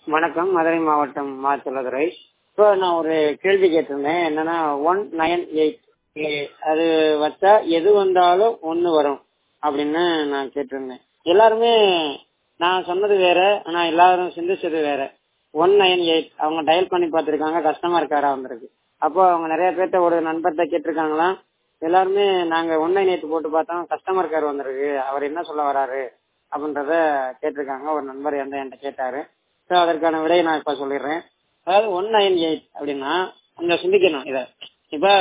வணக்கம் மதுரை மாவட்டம் மாச்சலதுரை இப்போ நான் ஒரு கேள்வி கேட்டிருந்தேன் என்னன்னா ஒன் நைன் எயிட் அது வச்சா எது வந்தாலும் ஒன்று வரும் அப்படின்னு நான் கேட்டிருந்தேன் எல்லாருமே நான் சொன்னது வேற ஆனா எல்லாரும் சிந்திச்சது வேற ஒன் நைன் எயிட் அவங்க டயல் பண்ணி பார்த்துருக்காங்க கஸ்டமர் கேரா வந்திருக்கு அப்போ அவங்க நிறைய பேர்த்த ஒரு நண்பர்கிட்ட கேட்டிருக்காங்களாம் எல்லாருமே நாங்க ஒன் நைன் எயிட் போட்டு பார்த்தோம் கஸ்டமர் கேர் வந்திருக்கு அவர் என்ன சொல்ல வராரு அப்படின்றத கேட்டிருக்காங்க ஒரு நண்பர் எந்த என்கிட்ட கேட்டாரு ஸோ அதற்கான விடையை நான் இப்ப சொல்லிடுறேன் அதாவது ஒன் நைன் எயிட் அப்படின்னா கொஞ்சம் சிந்திக்கணும் இத இப்ப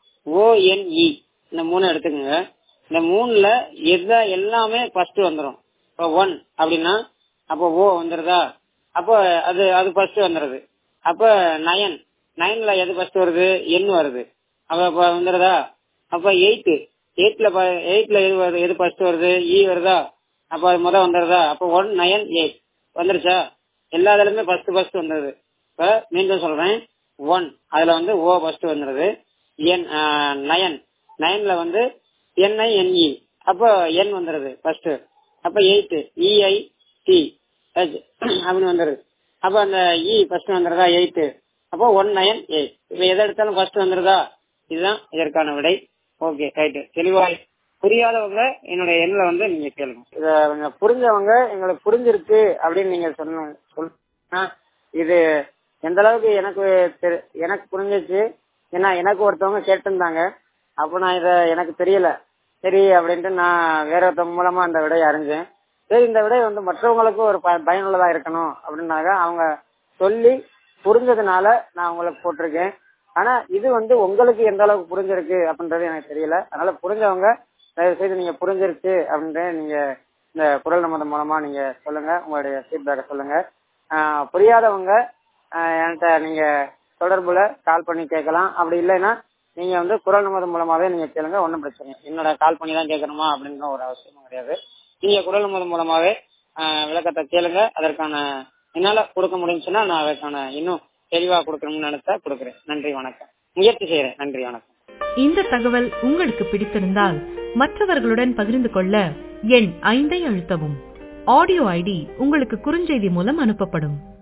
ஓஎன்இ இந்த மூணு எடுத்துக்கோங்க இந்த மூணுல எத எல்லாமே ஃபர்ஸ்ட் வந்துடும் இப்போ ஒன் அப்படின்னா அப்போ ஓ வந்துருதா அப்போ அது அது ஃபர்ஸ்ட் வந்துருது அப்ப நயன் நைன்ல எது ஃபர்ஸ்ட் வருது என் வருது அப்ப அப்ப வந்துருதா அப்ப எயிட் எயிட்ல எயிட்ல எது வருது எது ஃபர்ஸ்ட் வருது இ வருதா அப்ப அது முத வந்துருதா அப்ப ஒன் நயன் எயிட் வந்துருச்சா எல்லா இதுலயுமே ஃபர்ஸ்ட் ஃபர்ஸ்ட் வந்துருது இப்ப மீண்டும் சொல்றேன் ஒன் அதுல வந்து ஓ ஃபர்ஸ்ட் வந்துருது என் நயன் நயன்ல வந்து என்ஐ என்இ அப்போ என் வந்துருது ஃபர்ஸ்ட் அப்ப எயிட் இஐ டி அப்படின்னு வந்துருது அப்ப அந்த இ ஃபர்ஸ்ட் வந்துருதா எயிட் அப்போ ஒன் நயன் எயிட் இப்ப எதை எடுத்தாலும் ஃபர்ஸ்ட் வந்துருதா இதுதான் இதற்கான விடை ஓகே ரைட்டு தெளிவாய் புரியாதவங்க என்னுடைய எண்ணில வந்து நீங்க கேளுங்க இத கொஞ்சம் புரிஞ்சவங்க எங்களுக்கு புரிஞ்சிருக்கு அப்படின்னு நீங்க சொன்ன சொன்னா இது எந்த அளவுக்கு எனக்கு தெரி- எனக்கு புரிஞ்சிச்சு ஏன்னா எனக்கு ஒருத்தவங்க கேட்டிருந்தாங்க அப்ப நான் இத எனக்கு தெரியல சரி அப்படின்ட்டு நான் வேற ஒருத்தவங்க மூலமா அந்த விடையை அறிஞ்சேன் சரி இந்த விடை வந்து மற்றவங்களுக்கும் ஒரு ப- பயனுள்ளதா இருக்கணும் அப்படின்னாக்க அவங்க சொல்லி புரிஞ்சதுனால நான் உங்களுக்கு போட்டிருக்கேன் ஆனா இது வந்து உங்களுக்கு எந்த அளவுக்கு புரிஞ்சிருக்கு அப்படின்றது எனக்கு தெரியல அதனால புரிஞ்சவங்க தயவு செய்து நீங்க புரிஞ்சிருச்சு அப்படின்ட்டு நீங்க இந்த குரல் நமது மூலமா நீங்க சொல்லுங்க உங்களுடைய ஃபீட்பேக்கை சொல்லுங்க ஆஹ் புரியாதவங்க ஆஹ் என்கிட்ட நீங்க தொடர்புல கால் பண்ணி கேட்கலாம் அப்படி இல்லைன்னா நீங்க வந்து குரல் நமது மூலமாவே நீங்க கேளுங்க ஒன்றும் பிரச்சனை இல்லை. என்னோட கால் பண்ணி தான் கேட்கணுமா அப்படின்னு ஒரு அவசியமும் கிடையாது நீங்க குரல் நமது மூலமாவே ஆஹ் விளக்கத்தை கேளுங்க அதற்கான என்னால கொடுக்க முடிஞ்சுன்னா நான் அதற்கான இன்னும் தெளிவா கொடுக்கணும்னு நினைச்சா கொடுக்குறேன் நன்றி வணக்கம் முயற்சி செய்யறேன் நன்றி வணக்கம் இந்த தகவல் உங்களுக்கு பிடித்திருந்தால் மற்றவர்களுடன் பகிர்ந்து கொள்ள எண் ஐந்தை அழுத்தவும் ஆடியோ ஐடி உங்களுக்கு குறுஞ்செய்தி மூலம் அனுப்பப்படும்